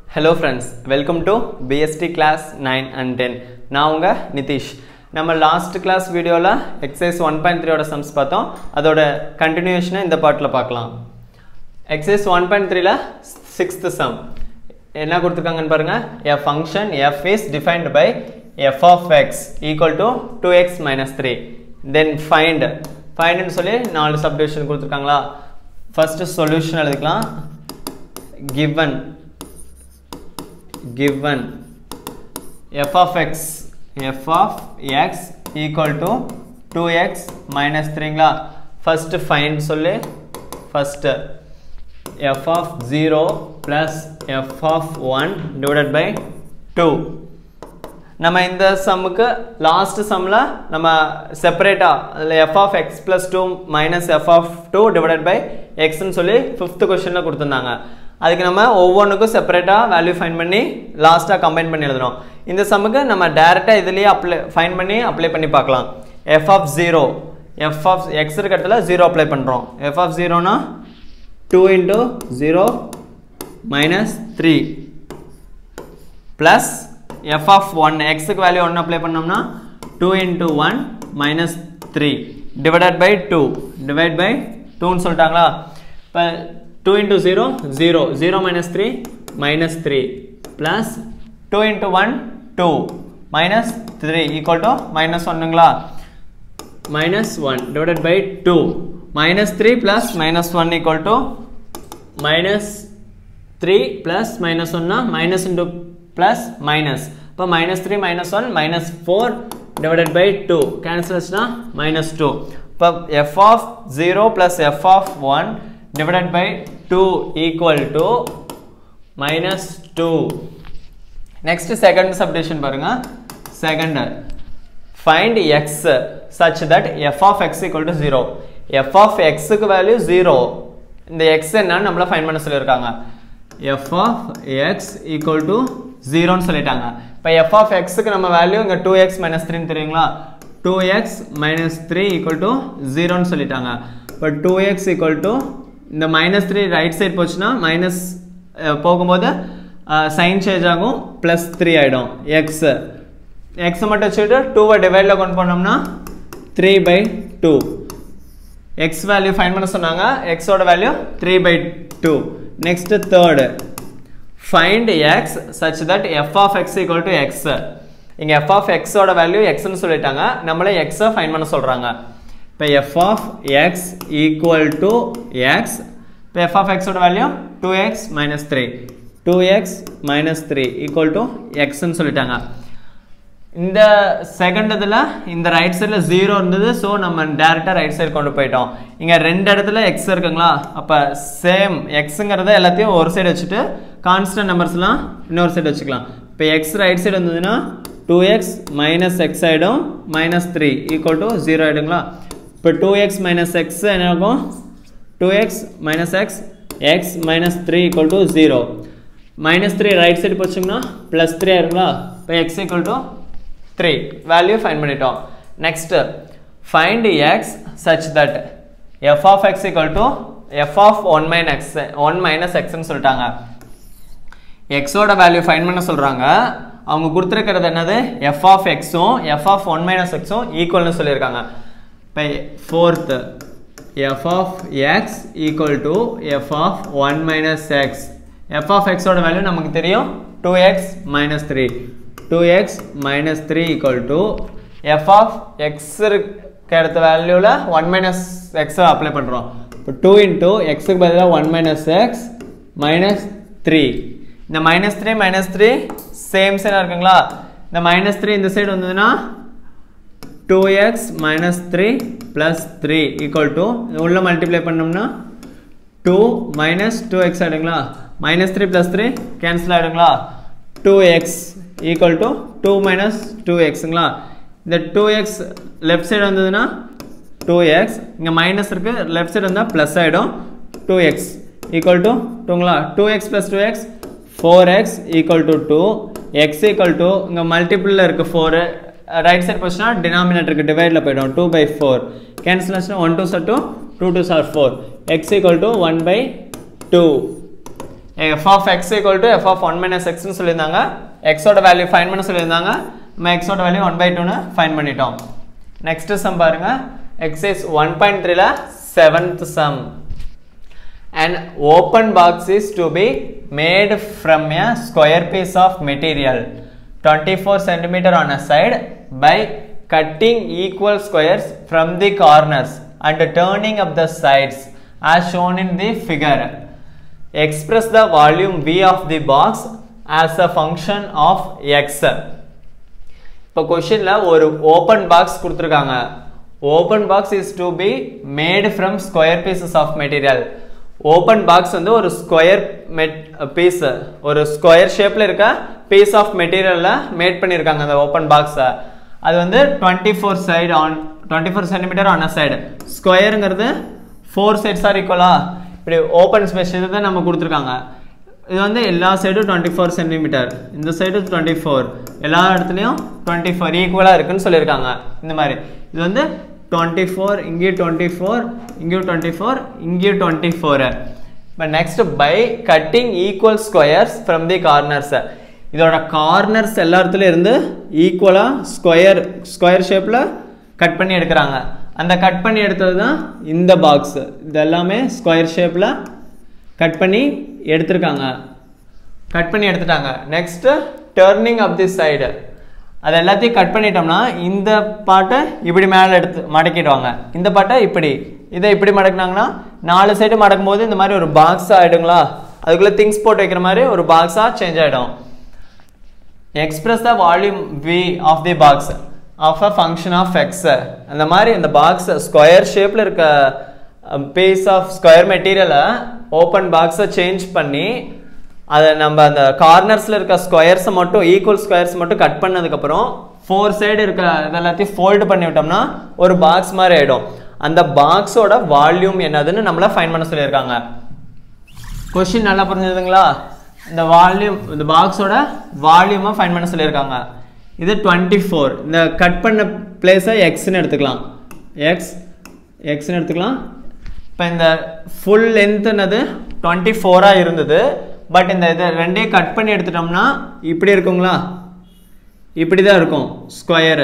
Hello friends welcome to PST class nine and ten நான் உங்கள் நிதிஷ் நம்ம லாஸ்ட் கிளாஸ் வீடியோவில் எக்ஸசைஸ் ஒன் பாயிண்ட் த்ரீயோட சம்ஸ் பார்த்தோம் அதோட கண்டினியூஷனை இந்த பாட்டில் பார்க்கலாம் எக்ஸசைஸ் ஒன் பாயிண்ட் த்ரீல சிக்ஸ்த்து சம் என்ன கொடுத்துருக்காங்கன்னு பாருங்கள் a function f is defined by f of x equal to two x minus three then find ஃபைண்டுன்னு சொல்லி நாலு சப்டிவிஷன் கொடுத்துருக்காங்களா ஃபஸ்ட்டு சொல்யூஷன் எழுதிக்கலாம் given given f of x f of x equal to 2x minus 3ங்களா first find சொல்லு first f of 0 plus f of 1 divided by 2 நம்ம இந்த சம்முக்கு last சம்மில் நம்ம செப்பரேட்டாக அதில் f of x plus two minus f of two divided by எக்ஸ்ன்னு சொல்லி ஃபிஃப்த் கொஷனில் கொடுத்துருந்தாங்க அதுக்கு நம்ம ஒவ்வொன்றுக்கும் செப்பரேட்டாக வேல்யூ ஃபைன் பண்ணி லாஸ்ட்டாக கம்பைன் பண்ணி எழுதணும் இந்த சம்முக்கு நம்ம டேரெக்டாக இதுலேயே அப்ளை ஃபைன் பண்ணி அப்ளை பண்ணி பார்க்கலாம் f of zero f of x இருக்க இடத்துல ஜீரோ அப்ளை பண்ணுறோம் எஃப் ஆஃப் ஜீரோனா two into zero minus three plus f of one எக்ஸுக்கு வேல்யூ ஒன்று அப்ளை பண்ணோம்னா two into one minus three divided by two divide by டூன்னு சொல்லிட்டாங்களா இப்போ two into zero zero zero minus three minus three plus two into one two minus three equal to minus ஒன்றுங்களா minus one divided by two minus three plus minus one equal to minus three plus minus ஒன்னா minus into plus minus இப்போ minus three minus one minus four divided by two கேன்சல்ஸ்னா minus two இப்போ f of zero plus f of one divided by two equal to minus two next second subdivision பாருங்க second find x such that f of x equal to zero f of எக்ஸுக்கு value zero இந்த x என்னன்னு நம்மள find பண்ண சொல்லியிருக்காங்க f of x equal to ஜீரோன்னு சொல்லிட்டாங்க இப்போ எஃப் ஆஃப் எக்ஸுக்கு நம்ம வேல்யூ இங்கே டூ எக்ஸ் மைனஸ் த்ரீன்னு தெரியுங்களா two x minus three equal to ஜீரோன்னு சொல்லிட்டாங்க இப்போ டூ எக்ஸ் ஈக்குவல் டு இந்த மைனஸ் த்ரீ ரைட் சைட் போச்சுன்னா மைனஸ் போகும்போது சைன் சேஞ்ச் ஆகும் ப்ளஸ் த்ரீ ஆகிடும் எக்ஸ் எக்ஸை மட்டும் வச்சுக்கிட்டு டூவை டிவைடில் கொண்டு போனோம்னா three by two x value find பண்ண சொன்னாங்க எக்ஸோட value three by two next third find x such that f of x equal to x இங்கே எஃப் ஆஃப் எக்ஸோட வேல்யூ எக்ஸ்னு சொல்லிட்டாங்க நம்மளே எக்ஸை ஃபைன் பண்ண சொல்கிறாங்க இப்போ f of x equal to x இப்போ எஃப் ஆஃப் எக்ஸோட value two x minus three two x minus three equal to எக்ஸ்ன்னு சொல்லிட்டாங்க இந்த செகண்ட் இதில் இந்த ரைட் சைடில் ஜீரோ இருந்தது ஸோ நம்ம டேரெக்டாக ரைட் சைடு கொண்டு போயிட்டோம் இங்கே ரெண்டு இடத்துல எக்ஸ் இருக்குங்களா அப்போ சேம் எக்ஸுங்கிறத எல்லாத்தையும் ஒரு சைடு வச்சுட்டு கான்ஸ்டன்ட் நம்பர்ஸ்லாம் இன்னொரு சைடு வச்சுக்கலாம் இப்போ எக்ஸ் ரைட் சைடு வந்ததுன்னா டூ எக்ஸ் மைனஸ் எக்ஸ் ஆகிடும் minus three equal to zero ஆகிடுங்களா இப்போ டூ எக்ஸ் மைனஸ் எக்ஸ் என்ன ஆகும் two x minus x x minus three equal to zero minus three right side போச்சுங்கன்னா plus three ஆயிருங்களா இப்போ x equal to three value find பண்ணிட்டோம் next find x such that f of x equal to f of one minus x one minus எக்ஸ்ன்னு சொல்லிட்டாங்க எக்ஸோட value find பண்ண சொல்கிறாங்க அவங்க கொடுத்துருக்கிறது என்னது எஃப் ஆஃப் எக்ஸும் எஃப் ஆஃப் ஒன் மைனஸ் எக்ஸும் ஈக்குவல்னு சொல்லியிருக்காங்க இப்போ fourth f of x equal to f of one minus x f of எக்ஸோட வேல்யூ நமக்கு தெரியும் two x minus three two x minus three equal to f of x இருக்க இடத்த வேல்யூவில் ஒன் மைனஸ் எக்ஸை அப்ளை பண்ணுறோம் இப்போ டூ இன்ட்டு எக்ஸுக்கு பதிலாக one minus x minus three இந்த minus three minus three same சைடாக இருக்குங்களா இந்த மைனஸ் த்ரீ இந்த சைடு வந்ததுன்னா two x minus three plus three equal to உள்ள மல்டிப்ளை பண்ணோம்னா டூ மைனஸ் டூ எக்ஸ் ஆகிடுங்களா minus three plus three cancel ஆகிடுங்களா two x equal to two minus டூ எக்ஸுங்களா இந்த டூ எக்ஸ் லெஃப்ட் சைடு வந்ததுன்னா டூ எக்ஸ் இங்கே மைனஸ் இருக்குது லெஃப்ட் சைடு வந்தால் ப்ளஸ் ஆகிடும் டூ எக்ஸ் ஈக்குவல் டு டூங்களா two x plus two x four x equal to two x equal to இங்கே மல்டிபிளில் இருக்குது ஃபோரு ரைட் சைட் போச்சுன்னா டினாமினேட்டருக்கு டிவைடில் போய்டும் டூ பை ஃபோர் கேன்சல் ஆச்சுன்னா one two sir two two two sir four x equal to one by two f of x equal to f of one minus எக்ஸ்னு சொல்லியிருந்தாங்க எக்ஸோட வேல்யூ ஃபைன் பண்ண சொல்லியிருந்தாங்க நம்ம எக்ஸோட வேல்யூ ஒன் பை டூன்னு find பண்ணிட்டோம் நெக்ஸ்ட் சம் பாருங்க எக்ஸைஸ் ஒன் பாயிண்ட் த்ரீல seventh sum An open box is to be made from a square piece of material 24 centimeter on a side by cutting equal squares from the corners and turning up the sides as shown in the figure. Express the volume V of the box as a function of x. இப்போ கொஷினில் ஒரு open box கொடுத்துருக்காங்க open box is to be made from square pieces of material open box வந்து ஒரு square மெட் piece ஒரு square ஷேப்பில் இருக்க பீஸ் ஆஃப் மெட்டீரியலில் மேட் பண்ணியிருக்காங்க அந்த ஓப்பன் பாக்ஸை அது வந்து twenty four side on twenty four centimetre on a side ஸ்கொயருங்கிறது ஃபோர் சைட்ஸ் ஆர் ஈக்குவலா இப்படி ஓப்பன் ஸ்பேஸ் இது தான் நம்ம கொடுத்துருக்காங்க இது வந்து எல்லா சைடும் டுவெண்ட்டி ஃபோர் சென்டிமீட்டர் இந்த சைடு டுவெண்ட்டி ஃபோர் எல்லா இடத்துலையும் டுவெண்ட்டி ஃபோர் ஈக்குவலாக இருக்குன்னு சொல்லியிருக்காங்க இந்த மாதிரி இது வந்து டுவெண்ட்டி ஃபோர் இங்கேயும் டுவெண்ட்டி ஃபோர் இங்கேயும் டுவெண்ட்டி ஃபோர் இங்கேயும் டுவெண்ட்டி ஃபோரு இப்போ next by cutting equal squares from the corners இதோட கார்னர்ஸ் எல்லா இடத்துலையும் இருந்து ஈக்குவலாக ஸ்கொயர் ஸ்கொயர் ஷேப்பில் கட் பண்ணி எடுக்கிறாங்க அந்த கட் பண்ணி எடுத்தது தான் இந்த பாக்ஸ் இது எல்லாமே ஸ்கொயர் ஷேப்பில் கட் பண்ணி எடுத்திருக்காங்க கட் பண்ணி எடுத்துட்டாங்க next turning of the side அது எல்லாத்தையும் கட் பண்ணிட்டோம்னா இந்த பாட்டை இப்படி மேலே எடுத்து மடக்கிடுவாங்க இந்த பாட்டை இப்படி இதை இப்படி மடக்குனாங்கன்னா நாலு சைடு மடக்கும் போது இந்த மாதிரி ஒரு பாக்ஸ் ஆகிடுங்களா அதுக்குள்ளே திங்ஸ் போட்டு வைக்கிற மாதிரி ஒரு பாக்ஸாக சேஞ்ச் ஆகிடும் express the volume V of the box of a function of x அந்த மாதிரி இந்த பாக்ஸ் ஸ்கொயர் ஷேப்பில் இருக்க பீஸ் ஆஃப் ஸ்கொயர் மெட்டீரியலை ஓப்பன் பாக்ஸை சேஞ்ச் பண்ணி அதை நம்ம அந்த கார்னர்ஸில் இருக்க ஸ்கொயர்ஸை மட்டும் ஈக்குவல் ஸ்கொயர்ஸ் மட்டும் கட் பண்ணதுக்கப்புறம் ஃபோர் சைடு இருக்க இதெல்லாத்தையும் ஃபோல்டு பண்ணி விட்டோம்னா ஒரு பாக்ஸ் மாதிரி ஆகிடும் அந்த பாக்ஸோட வால்யூம் என்னதுன்னு நம்மளை ஃபைன் பண்ண சொல்லியிருக்காங்க கொஷின் நல்லா புரிஞ்சுதுங்களா இந்த வால்யூம் இந்த பாக்ஸோட வால்யூமை ஃபைன் பண்ண சொல்லியிருக்காங்க இது டுவெண்ட்டி ஃபோர் இந்த கட் பண்ண பிளேஸை எக்ஸ்ன்னு எடுத்துக்கலாம் எக்ஸ் எக்ஸ்ன்னு எடுத்துக்கலாம் இப்போ இந்த ஃபுல் லென்த்துனது டுவெண்ட்டி ஃபோராக இருந்தது பட் இந்த இதை ரெண்டையும் கட் பண்ணி எடுத்துட்டோம்னா இப்படி இருக்குங்களா இப்படி தான் இருக்கும் ஸ்கொயரு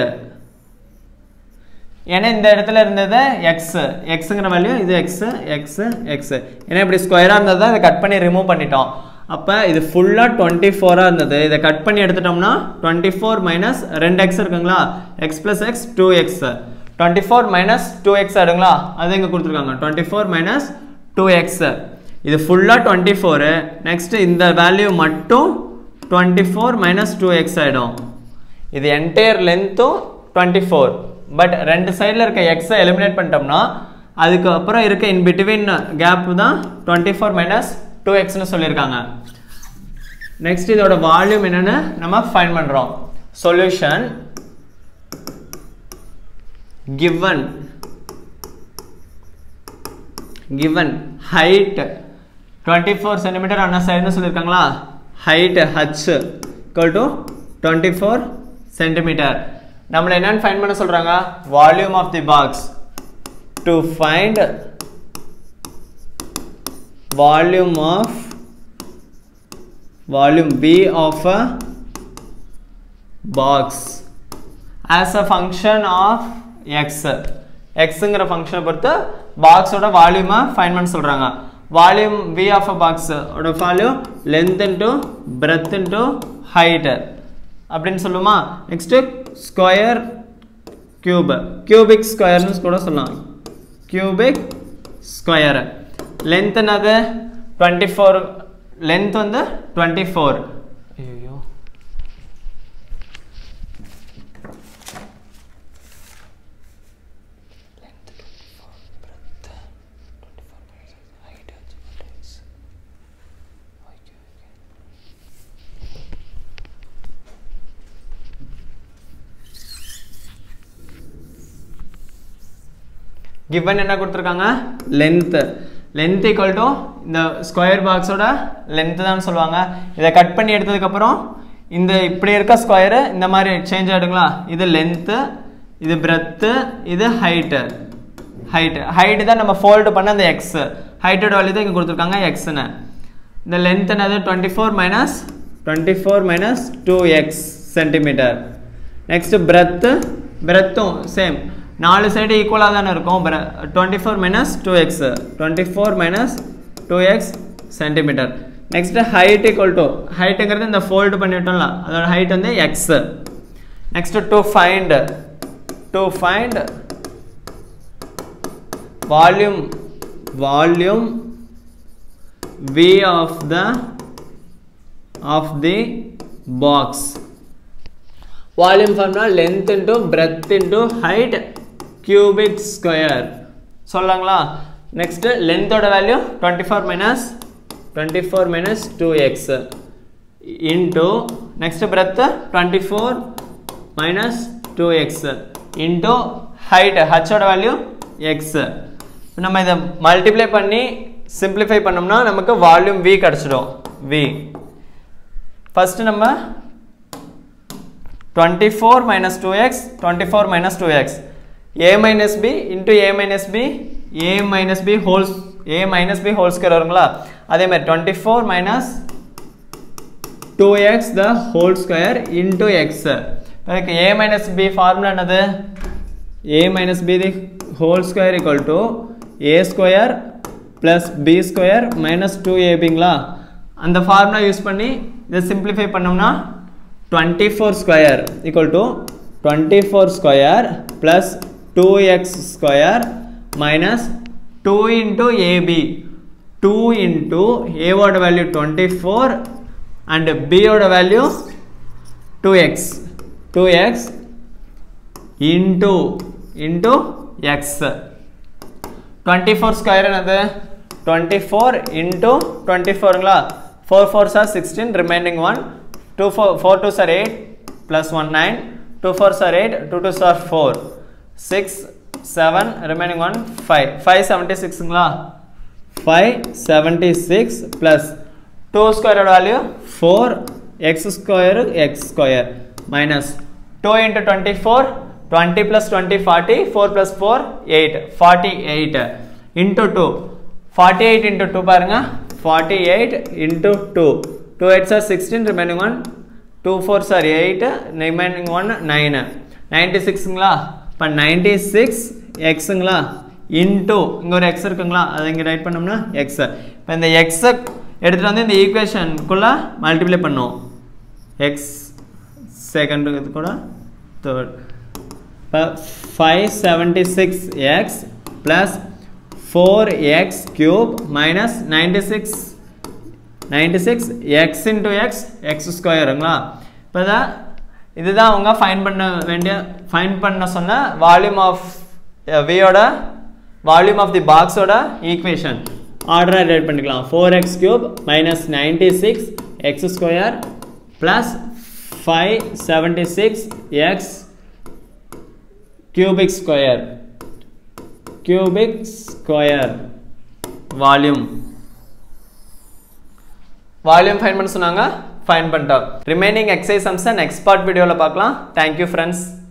ஏன்னா இந்த இடத்துல இருந்தது எக்ஸ் எக்ஸுங்கிற வேல்யூ இது எக்ஸ் எக்ஸ் எக்ஸ் ஏன்னா இப்படி ஸ்கொயராக இருந்தது தான் இதை கட் பண்ணி ரிமூவ் பண்ணிட்டோம் அப்போ இது ஃபுல்லாக டுவெண்ட்டி ஃபோராக இருந்தது இதை கட் பண்ணி எடுத்துட்டோம்னா டுவெண்ட்டி ஃபோர் மைனஸ் ரெண்டு எக்ஸ் இருக்குங்களா x plus x two x twenty four minus two x ஆடுங்களா அது இங்கே கொடுத்துருக்காங்க twenty four minus two x இது ஃபுல்லாக டுவெண்ட்டி ஃபோரு நெக்ஸ்ட்டு இந்த வேல்யூ மட்டும் twenty four minus two x ஆகிடும் இது என்டையர் லென்த்தும் டுவெண்ட்டி ஃபோர் பட் ரெண்டு சைடில் இருக்க எக்ஸை எலிமினேட் பண்ணிட்டோம்னா அதுக்கப்புறம் இருக்க இன் பிட்வீன் கேப் தான் டுவெண்ட்டி ஃபோர் மைனஸ் டூ எக்ஸ்னு சொல்லியிருக்காங்க நெக்ஸ்ட் இதோட வால்யூம் என்னன்னு நம்ம ஃபைன் பண்ணுறோம் solution given given height 24 centimeter on a side னு சொல்லியிருக்காங்களா height h equal to 24 centimeter நம்மள என்னன்னு ஃபைண்ட் பண்ண சொல்றாங்க volume of the box to find volume of volume b of a box as a function of x எக்ஸுங்கிற ஃபங்க்ஷனை பொறுத்து பாக்ஸோட வால்யூமை ஃபைன் பண்ண சொல்கிறாங்க volume V of a box ஓட volume length into breadth into height அப்படின்னு சொல்லுமா நெக்ஸ்ட்டு ஸ்கொயர் கியூப் கியூபிக் ஸ்கொயர்னு கூட சொல்லலாம் கியூபிக் ஸ்கொயர் லென்த் என்னது டுவெண்ட்டி ஃபோர் லென்த் வந்து டுவெண்ட்டி ஃபோர் ஐயோ கிவன் என்ன கொடுத்துருக்காங்க லென்த்து லென்த் ஈக்குவல் டு இந்த ஸ்கொயர் பாக்ஸோட லென்த்து தான் சொல்லுவாங்க இதை கட் பண்ணி எடுத்ததுக்கப்புறம் இந்த இப்படி இருக்க ஸ்கொயரு இந்த மாதிரி சேஞ்ச் ஆகிடுங்களா இது லென்த்து இது பிரெத்து இது ஹைட்டு ஹைட்டு ஹைட்டு தான் நம்ம ஃபோல்டு பண்ண அந்த எக்ஸ் ஹைட்டோட வேல்யூ தான் இங்கே கொடுத்துருக்காங்க எக்ஸ்னு இந்த லென்த் என்னது twenty four minus twenty four minus two x centimetre next breadth பிரெத்தும் சேம் நாலு சைடு ஈக்குவலாக தானே இருக்கும் twenty four minus two x twenty four minus two x centimetre next height equal to ஹைட்டுங்கிறது இந்த ஃபோல்டு பண்ணிட்டோம்ல அதோட ஹைட் வந்து x next to find to find volume volume v of the of the box volume formula length into breadth into height cubic square சொல்லலாங்களா next லென்த்தோட value twenty four minus twenty four minus two x into next breadth twenty four minus two x into height ஹச்சோட value x நம்ம இதை multiply பண்ணி simplify பண்ணோம்னா நமக்கு volume V கிடச்சிடும் V first நம்ம twenty four minus two x twenty four minus two x A minus B into A minus B A minus B wholes A minus B whole square வருங்களா அதே மாதிரி twenty four minus two x the whole square into x அதுக்கு A minus B formula என்னது A minus B the whole square equal to A square plus B square minus two ஏபிங்களா அந்த formula use பண்ணி இதை simplify பண்ணோம்னா twenty four square equal to twenty four square plus two x square minus two into AB two into ஏவோட value twenty four and பியோட value two x two x into into x twenty four square என்னது twenty four into twenty ஃபோருங்களா four four are sixteen remaining one two four four two are eight plus one nine two four are eight two two sir four six seven remaining one five five seventy சிக்ஸுங்களா five seventy six plus two ஸ்கொயரோட value four x square x square minus two into twenty four twenty plus twenty forty four plus four eight forty eight into two forty eight into two பாருங்க forty eight into two two eight are sixteen remaining one two four are eight remaining one nine ninety சிக்ஸுங்களா இப்போ ninety six எக்ஸுங்களா into இங்கே ஒரு X இருக்குங்களா அதை இங்கே right பண்ணோம்னா X இப்போ இந்த எக்ஸை எடுத்துகிட்டு வந்து இந்த ஈக்குவேஷனுக்குள்ளே மல்டிப்ளை பண்ணுவோம் எக்ஸ் செகண்ட் இது கூட தேர்ட் இப்போ five seventy six x plus four x cube minus ninety six ninety six x into x x ஸ்கொயருங்களா இப்போ தான் இதுதான் அவங்க ஃபைன் பண்ண வேண்டிய ஃபைன் பண்ண சொன்ன வால்யூம் ஆஃப் வியோட வால்யூம் ஆஃப் தி பாக்ஸோட ஈக்குவேஷன் ஆர்டராக ரைட் பண்ணிக்கலாம் four x cube minus ninety six x square plus five seventy six x cubic square cubic square volume volume find பண்ண சொன்னாங்க ஃபைன் பண்ணிட்டோம் ரிமைனிங் எக்ஸசைஸ் சம்ஸை நெக்ஸ்ட் பார்ட் வீடியோவில் பார்க்கலாம் தேங்க்யூ ஃப்ரெண்ட்ஸ்